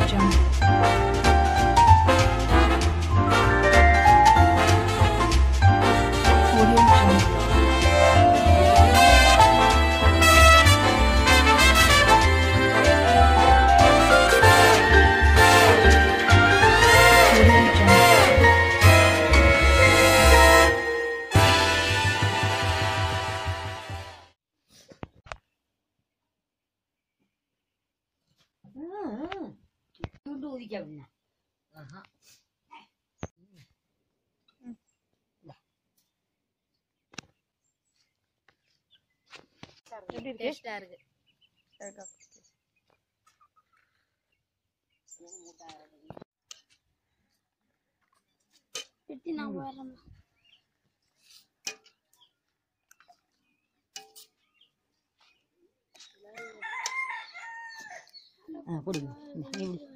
Jungle. Audio Jungle. Audio Jungle. துண்டு ஊதிக்க அப்படின்னா ஆஹா எப்படி இருக்கு டேஸ்டா இருக்கு வெட்டி நான் வரேன் ஆ கொடுங்க இந்தா, நீ குடி.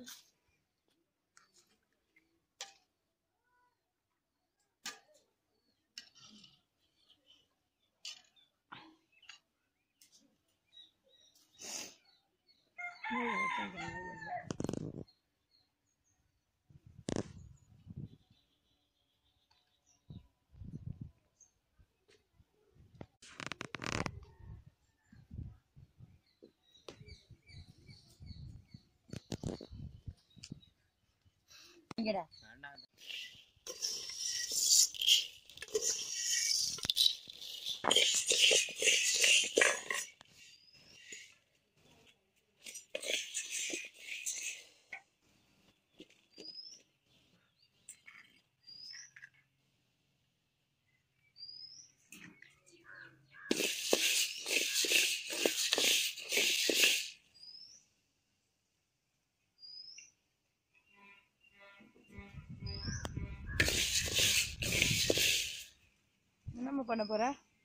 இங்கடா என்னம்மா பண்ண போற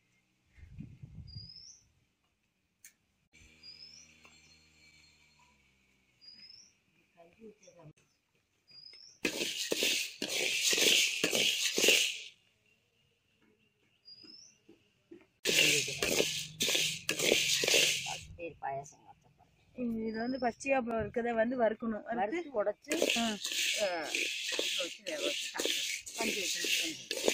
பேர் பாயாசம் வத்தப்பா. இது வந்து பச்சையா அப்புறம் இருக்கதை வந்து வறுக்கணும் வறுத்து வறுத்து உடைச்சு ஆ. வச்சு வேக வச்சு சாப்பிடணும். பஞ்சு வைக்கணும், பஞ்சு.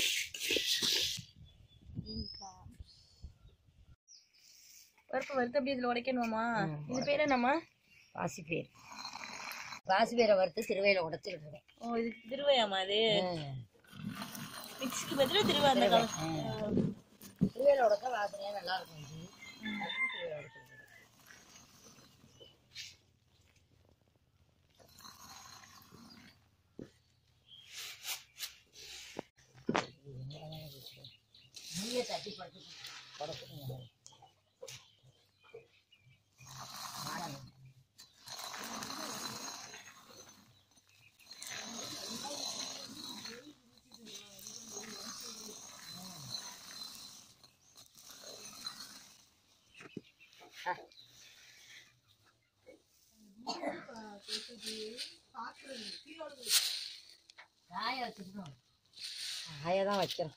பருப்பு வறுத்து அப்படி இதுல உடைக்கணுமா ம், இது பேர் என்னம்மா பாசி பேர் பாசி பேரை வறுத்து திருவையில உடைச்சிட்டு இருக்கேன் ஓ இது திருவையாமா அது மிக்ஸிக்கு பதிலா திருவை அந்த காலம் திருவையில உடைச்சா வாசனையா நல்லா இருக்கும் இது. அதுவும் திருவையில உடைச்சிட்டு இருக்கேன். நீயே தட்டி படுத்து உடச்சுக்கோங்க காய வச்சுக்கணும் காய தான் வைக்கிறோம்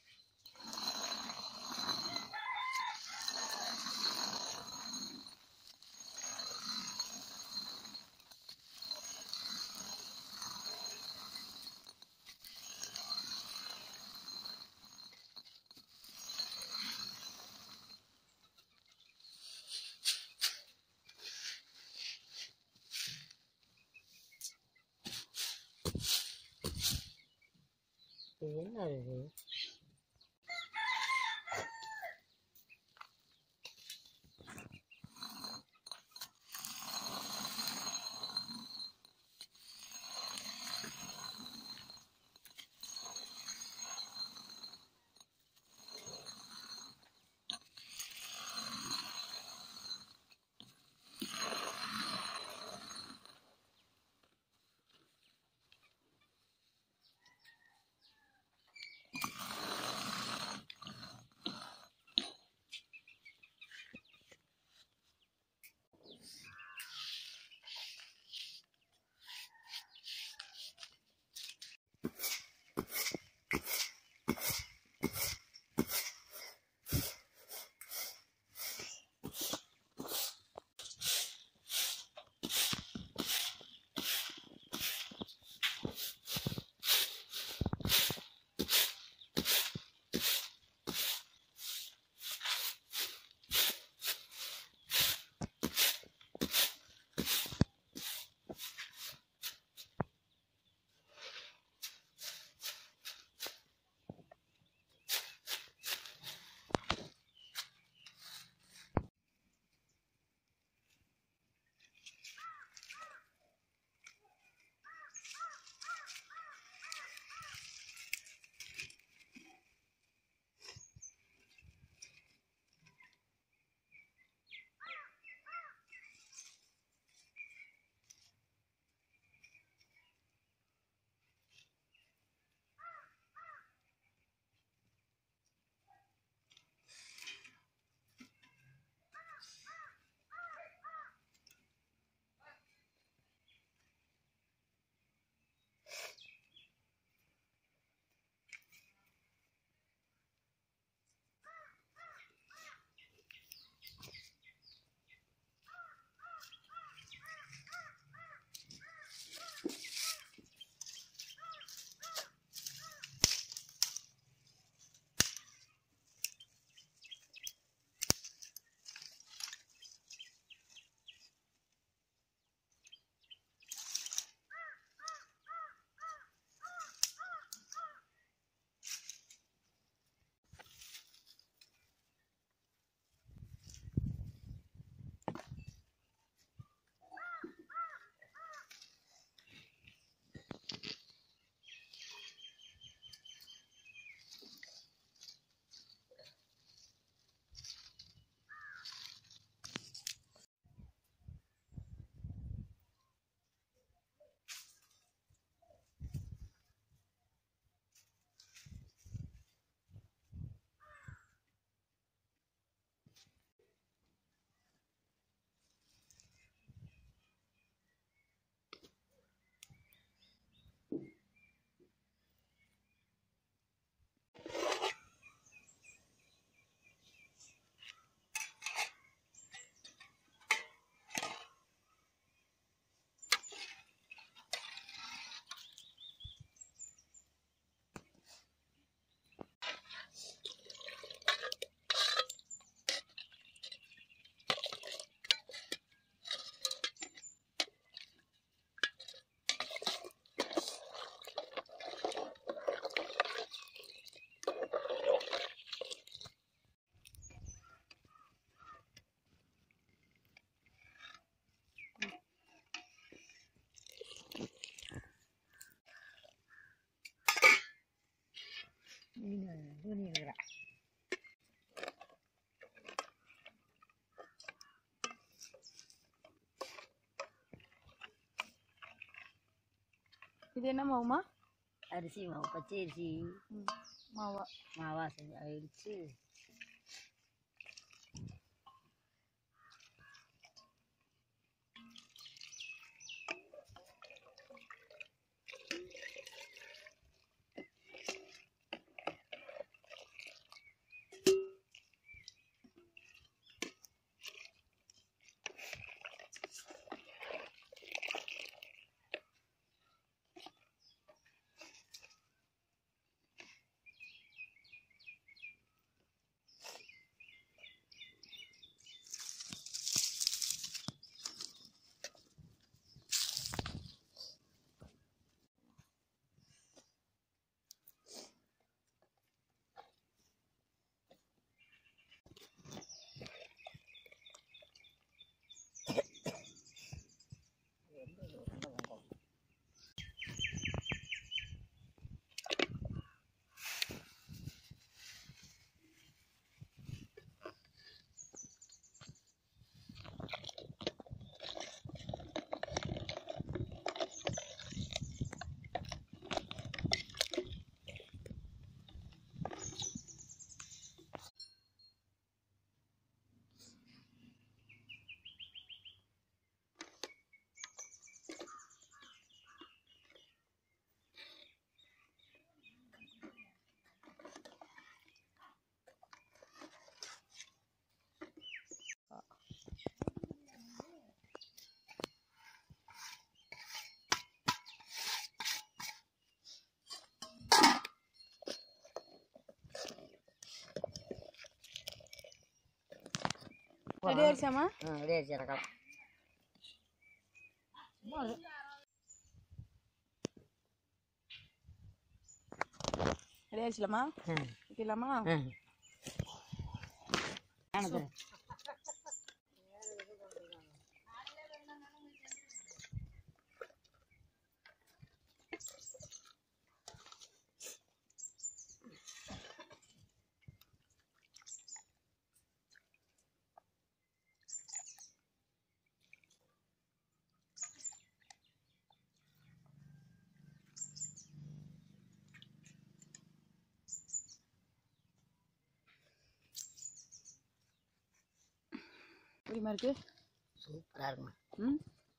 இது என்ன இது இது என்ன மாவுமா அரிசி மாவு பச்சை அரிசி ம், மாவா மாவா செஞ்சு அடிச்சு ரெடி ஆயிடுச்சாமா ம் ரெடி ஆயிடுச்சு இறக்கலாம் ரெடி ஆயிடுச்சுலம்மா ம் வைக்கலாமா ம் எனக்கு எப்படிமா இருக்கு சூப்பராக இருக்குமா ம்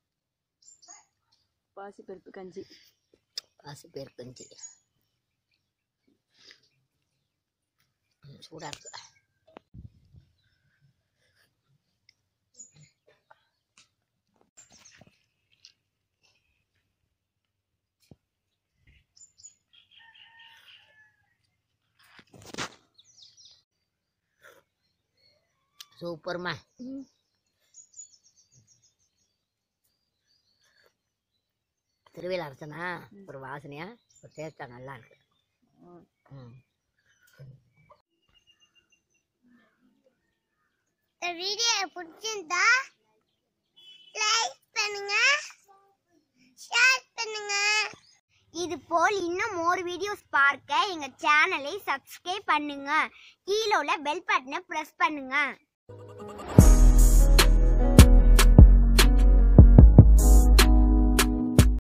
பாசி பருப்பு கஞ்சி பாசி பேர் பஞ்சு சூடாக இருக்கு சூப்பர்மா ம் திருவிழா அரசனா ஒரு வாசனையா ஒரு டேஸ்டா நல்லா இருக்கு ம். ம் இந்த வீடியோ பிடிச்சிருந்தா லைக் பண்ணுங்க ஷேர் பண்ணுங்க இது போல் இன்னும் மோர் வீடியோஸ் பார்க்க எங்க சேனலை சப்ஸ்கிரைப் பண்ணுங்க கீழே உள்ள பெல் பட்டனை பிரஸ் பண்ணுங்க